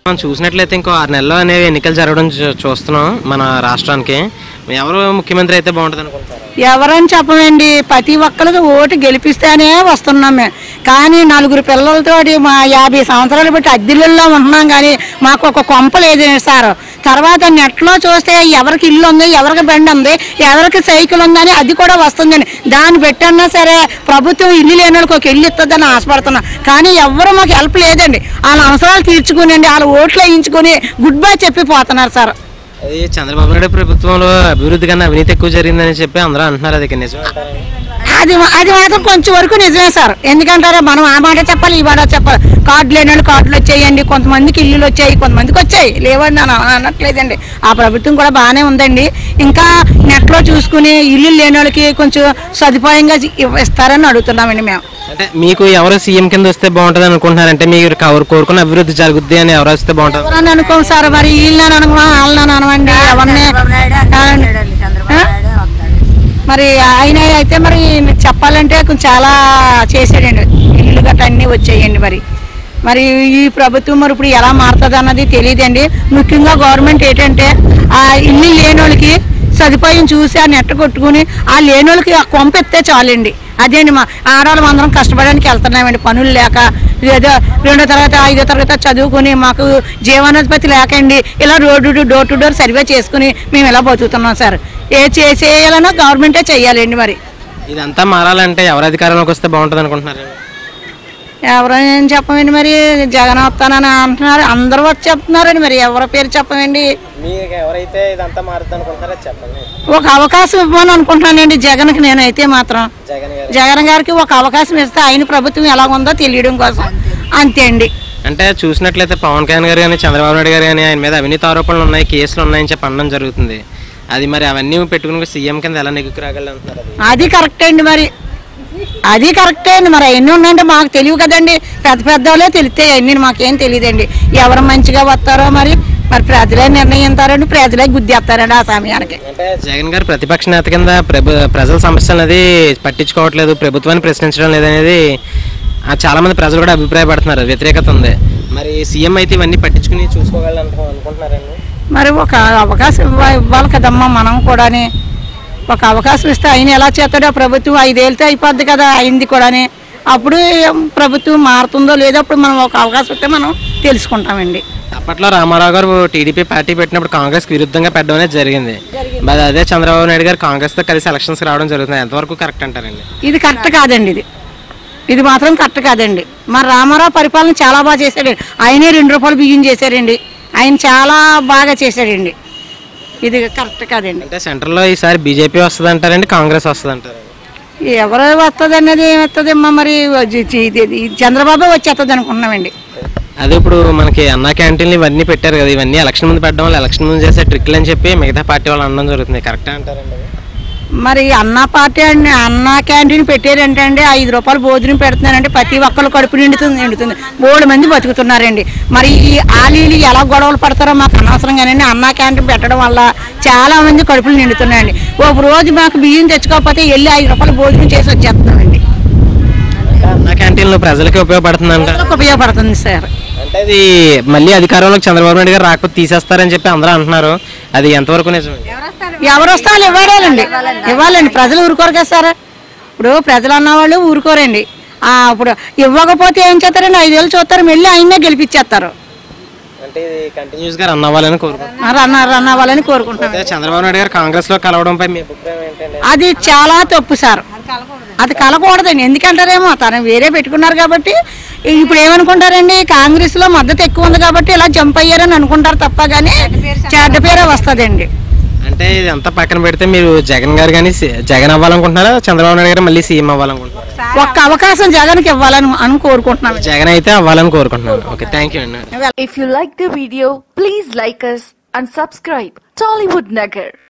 మనం చూసినట్లయితే ఇంకో ఆరు నెలల్లో అనేవి ఎన్నికలు జరగడం చూ- చూస్తున్నాం మన రాష్ట్రానికి ఎవరు ముఖ్యమంత్రి అయితే బాగుంటుంది అనుకుంటారు ఎవరని చెప్పమండి ప్రతి ఒక్కరికి ఓటు గెలిపిస్తేనే వస్తున్నాం మేము కానీ నలుగురు పిల్లలతోటి మా యాభై సంవత్సరాలు బట్టి అద్దెల్లో ఉంటున్నాం కానీ మాకు ఒక కొంప లేదు సార్ తర్వాత నెట్లో చూస్తే ఎవరికి ఇల్లు ఉంది ఎవరికి బండి ఉంది ఎవరికి సైకిల్ ఉందని అది కూడా వస్తుందండి దాన్ని పెట్టన్నా సరే ప్రభుత్వం ఇల్లు లేని వాళ్ళకి ఒక ఇల్లు ఇస్తుందని ఆశపడుతున్నాం కానీ ఎవరు మాకు హెల్ప్ లేదండి వాళ్ళ అవసరాలు తీర్చుకునండి వాళ్ళ ఓట్లు వేయించుకుని గుడ్ బై చెప్పి పోతున్నారు సార్ అది చంద్రబాబు నాయుడు ప్రభుత్వంలో అభివృద్ధి కన్నా అవినీతి ఎక్కువ జరిగిందని చెప్పి అందరూ అంటున్నారు అది నిజం అది అది మాత్రం కొంచెం వరకు నిజమే సార్ ఎందుకంటారా మనం ఆ మాట చెప్పాలి ఈ మాట చెప్పాలి కార్డు లేని వాళ్ళు కార్డులు వచ్చాయండి కొంతమందికి ఇల్లులు వచ్చాయి కొంతమందికి వచ్చాయి లేవని నేను అనట్లేదండి ఆ ప్రభుత్వం కూడా బాగానే ఉందండి ఇంకా నెట్లో చూసుకుని ఇల్లు లేని వాళ్ళకి కొంచెం సదుపాయంగా ఇవ్వ- ఇస్తారని అడుగుతున్నామండి మేము అంటే మీకు ఎవరు సీఎం కింద వస్తే బాగుంటుంది అనుకుంటున్నారంటే మీరు కవర్ కోరుకున్న అభివృద్ధి జరుగుద్ది అని ఎవరు వస్తే బాగుంటుంది ఎవరని అనుకోం సార్ మరి వీళ్ళని అనుకున్నాం వాళ్ళని అనమండి ఎవరిని ఆ? మరి ఆయన అయితే మరి చెప్పాలంటే కొంచెం చాలా చేసాడండి ఇల్లు గట్రా అన్నీ వచ్చాయండి మరి మరి ఈ ప్రభుత్వం మరి ఇప్పుడు ఎలా మారుతుంది అన్నది తెలియదండి ముఖ్యంగా గవర్నమెంట్ ఏంటంటే ఆ ఇల్లు లేని వాళ్ళకి సదుపాయం చూసి ఆ నెట్ట కొట్టుకుని ఆ లేని వాళ్ళకి ఆ కొంప ఎత్తే చాలండి అదేండి మా ఆడవాళ్ళం అందరం కష్టపడడానికి వెళ్తున్నామండి పనులు లేక ఏదో రెండో తరగతి ఐదో తరగతి చదువుకుని మాకు జీవనోత్పత్తి లేకండి ఇలా road to door to door survey చేసుకుని మేము ఇలా బతుకుతున్నాం సార్ ఏ చేసేయాలన్నా గవర్నమెంటే చెయ్యాలండి మరి ఇదంతా మారాలంటే ఎవరు అధికారంలోకి వస్తే బాగుంటుంది అనుకుంటున్నారు ఎవరేం చెప్పమండి మరి జగన్ వస్తానని అంటున్నారు అందరూ వచ్చి చెప్తున్నారండి మరి ఎవరి పేరు చెప్పమండి మీకు ఎవరైతే ఇదంతా మారుతుంది అనుకుంటున్నారో చెప్పండి ఒక అవకాశం ఇవ్వమని అనుకుంటున్నానండి జగన్కి నేనైతే మాత్రం జగన్ గారు జగన్ గారికి ఒక అవకాశం ఇస్తే ఆయన ప్రభుత్వం ఎలా ఉందో తెలియడం కోసం అంతే అండి అంటే చూసినట్లయితే పవన్ కళ్యాణ్ గారు కానీ చంద్రబాబు నాయుడు గారు కానీ ఆయన మీద అవినీతి ఆరోపణలు ఉన్నాయి కేసులు ఉన్నాయని చెప్పి అనడం జరుగుతుంది అది మరి అవన్నీ పెట్టుకుని సీఎం కింద ఎలా నెగ్గుకు రాగలంటున్నారు అది అది కరెక్ట్ అండి మరి అది కరెక్టే అండి మరి ఎన్ని ఉన్నాయంటే మాకు తెలియవు కదండి పెద్ద పెద్ద వాళ్ళే తెలుస్తాయి అన్ని మాకేం తెలియదండి ఎవరు మంచిగా వస్తారో మరి మరి ప్రజలే నిర్ణయిస్తారండి ప్రజలే గుద్దేస్తారండి ఆ సమయానికి అంటే జగన్ గారు ప్రతిపక్ష నేత కింద ప్రభు ప్రజల సమస్యలు అనేది పట్టించుకోవట్లేదు ప్రభుత్వాన్ని ప్రశ్నించడం లేదనేది ఆ, చాలా మంది ప్రజలు కూడా అభిప్రాయపడుతున్నారు వ్యతిరేకత ఉంది మరి సీఎం అయితే ఇవన్నీ పట్టించుకుని చూసుకోగలంట అనుకుంటున్నారండి మరి ఒక అవకాశం ఇవ్వ ఇవ్వాలి కదమ్మా మనం కూడాని ఒక అవకాశం ఇస్తే ఆయన ఎలా చేస్తాడో ప్రభుత్వం ఐదేళ్ళతో అయిపోద్ది కదా అయింది కూడాని అప్పుడు ఏం ప్రభుత్వం మారుతుందో లేదో అప్పుడు మనం ఒక అవకాశం ఇస్తే మనం తెలుసుకుంటామండి అప్పట్లో రామారావు గారు టీడీపీ పార్టీ పెట్టినప్పుడు కాంగ్రెస్కి విరుద్ధంగా పెట్టడం అనేది జరిగింది మరి అదే చంద్రబాబు నాయుడు గారు కాంగ్రెస్తో కలిసి ఎలక్షన్స్కి రావడం జరుగుతుంది ఎంతవరకు కరెక్ట్ అంటారండి ఇది కరెక్ట్ కాదండి ఇది ఇది మాత్రం కరెక్ట్ కాదండి మరి రామారావు పరిపాలన చాలా బాగా చేశాడండి ఆయనే రెండు రూపాయలు బియ్యం చేశారండి ఆయన చాలా బాగా చేశాడండి ఇది కరెక్ట్ కాదండి అంటే సెంటర్లో ఈసారి బీజేపీ వస్తుంది అంటారండి కాంగ్రెస్ వస్తుంది అంటారండి ఎవరు వస్తుంది అన్నది ఏమవుతుందమ్మా మరి జి- జి- ఇది- ఇది చంద్రబాబు వచ్చేస్తుంది అనుకుంటున్నామండి అదే ఇప్పుడు మనకి అన్నా క్యాంటీన్లు ఇవన్నీ పెట్టారు కదా ఇవన్నీ ఎలక్షన్ ముందు పెట్టడం వల్ల ఎలక్షన్ ముందు చేసే ట్రిక్లు అని చెప్పి మిగతా పార్టీ వాళ్ళు అనడం జరుగుతుంది కరెక్టే అంటారండి మరి అన్న పార్టీ అండి అన్న క్యాంటీన్ పెట్టారంటే అండి ఐదు రూపాయలు భోజనం పెడుతున్నారంటే ప్రతి ఒక్కరు కడుపు నిండుతుంది నిండుతుంది మూడు మంది బతుకుతున్నారండి మరి ఈ ఆలీలు ఎలా గొడవలు పడతారో మాకు అనవసరం కానీ అన్న క్యాంటీన్ పెట్టడం వల్ల చాలా మంది కడుపులు నిండుతున్నాయండి ఒక రోజు మాకు బియ్యం తెచ్చుకోకపోతే వెళ్ళి ఐదు రూపాయలు భోజనం చేసి వచ్చేస్తున్నామండి అంటే అన్నా క్యాంటీన్లు ప్రజలకి ఉపయోగపడుతుందంట ప్రజలకు ఉపయోగపడుతుంది సార్ అంటే అది మళ్ళీ అధికారంలోకి చంద్రబాబు నాయుడు గారు రాకపోతే తీసేస్తారని చెప్పి అందరూ అంటున్నారు అది ఎంతవరకు నిజమే ఎవరు వస్తే వాళ్ళు ఇవ్వాలండి ఇవ్వాలండి ప్రజలు ఊరుకోరు కదా సార్ ఇప్పుడు ప్రజలు అన్నవాళ్ళు ఊరుకోరండి ఆ, ఇప్పుడు ఇవ్వకపోతే ఏం చేస్తారండి ఐదేళ్ళు చూస్తారు మళ్ళీ ఆయన్నే గెలిపించేస్తారు అంటే ఇది కంటిన్యూస్ గా రన్ అవ్వాలని కోరుకుంటున్నాను ఆ, రన్ రన్ అవ్వాలని కోరుకుంటున్నాం అయితే చంద్రబాబు నాయుడు గారు కాంగ్రెస్ లో కలవడంపై మీ అభిప్రాయం ఏంటండి అది చాలా తప్పు సార్ అది కలకూడదండి ఎందుకంటారేమో తను వేరే పెట్టుకున్నారు కాబట్టి ఇప్పుడు ఏమనుకుంటారండి కాంగ్రెస్ లో మద్దతు ఎక్కువ ఉంది కాబట్టి ఇలా జంప్ అయ్యారని అనుకుంటారు తప్ప కానీ చెడ్డ పేరే వస్తుందండి అంటే ఇది అంతా పక్కన పెడితే మీరు జగన్ గారు కానీ జగన్ అవ్వాలనుకుంటున్నారా చంద్రబాబు నాయుడు గారు మళ్ళీ సీఎం అవ్వాలనుకుంటున్నారా ఒక్క అవకాశం జగన్కి ఇవ్వాలని అని కోరుకుంటున్నాం జగన్ అయితే అవ్వాలని కోరుకుంటున్నాను ఓకే థ్యాంక్ యూ అండి If you like the video, please like us and subscribe. Tollywood Nagar.